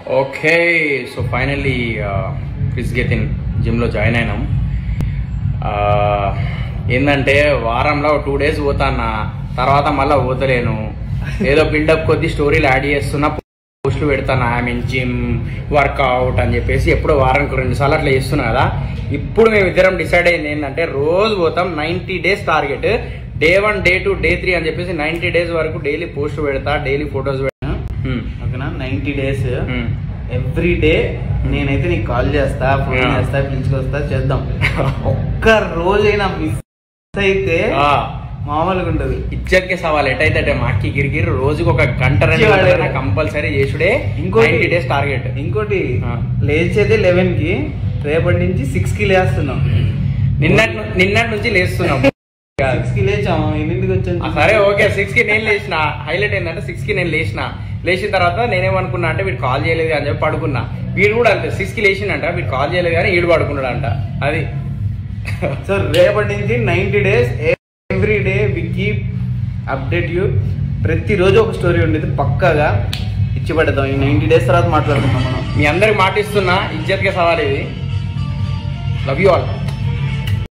Okay so finally Chris Gethin జిమ్లో join అయినాం Uh, ఏంటంటే వారంలో టూ డేస్ పోతానా తర్వాత మళ్ళీ పోతలేను ఏదో బిల్డప్ కొద్ది స్టోరీలు యాడ్ చేస్తున్నా పోస్టులు పెడతాను ఐ మీన్ జిమ్ వర్కౌట్ అని చెప్పేసి ఎప్పుడో వారానికి రెండు సార్లు అట్లా చేస్తున్నా కదా ఇప్పుడు మేము ఇద్దరం డిసైడ్ అయింది ఏంటంటే రోజు పోతాం ninety days target day one day two day three అని చెప్పేసి నైంటీ డేస్ వరకు డైలీ పోస్ట్ పెడతా డైలీ ఫొటోస్ పెడతా Hmm. ఓకేనా ninety days Hmm. Every day నేనైతే నీకు కాల్ చేస్తా ఫోన్ Yeah. చేస్తా పిలుచుకొస్తా చేద్దాం ఒక్క రోజైనా మిస్ అయితే ఆ. మామూలుగా ఉంటది ఇజ్జత్కి సవాల్ ఎటైతే అటే మాకి గిరిగిరి రోజుకి ఒక గంట రెండు ఇచ్చేవాడే. గంటలైనా కంపల్సరీ చేసుడే ఇంకోటి- నైన్టీ డేస్ టార్గెట్ ఇంకోటి ఆ. లేచేది లెవెన్ కి రేపటి నుంచి సిక్స్ కి లేస్తున్నాం నిన్నటి ను- నిన్నటి నుంచి లేస్తున్నాం సిక్స్ కి లేచాము ఎన్నింటికి ఆ, వచ్చాను సరే ఓకే సిక్స్ కి నేను లేచిన హైలైట్ ఏంటంటే సిక్స్ కి నేను లేచిన లేచిన తర్వాత నేనేమనుకున్నా అంటే వీడు కాల్ చేయలేదు అని చెప్పి పడుకున్నా వీడు కూడా అంతే సిక్స్ కి లేచిండంట వీడు కాల్ చేయలేదు కానీ వీడు పడుకున్నాడు అంట అది సో రేపటి నుంచి ninety days every day we keep update you ప్రతిరోజు ఒక స్టోరీ ఉండేది పక్కాగా ఇచ్చి పెడదాం ఈ నైన్టీ డేస్ తర్వాత మాట్లాడుకుందాం మనం మీ అందరికి మాటిస్తున్నా ఇజ్జత్గా సవాల్ ఇది లవ్ యూ ఆల్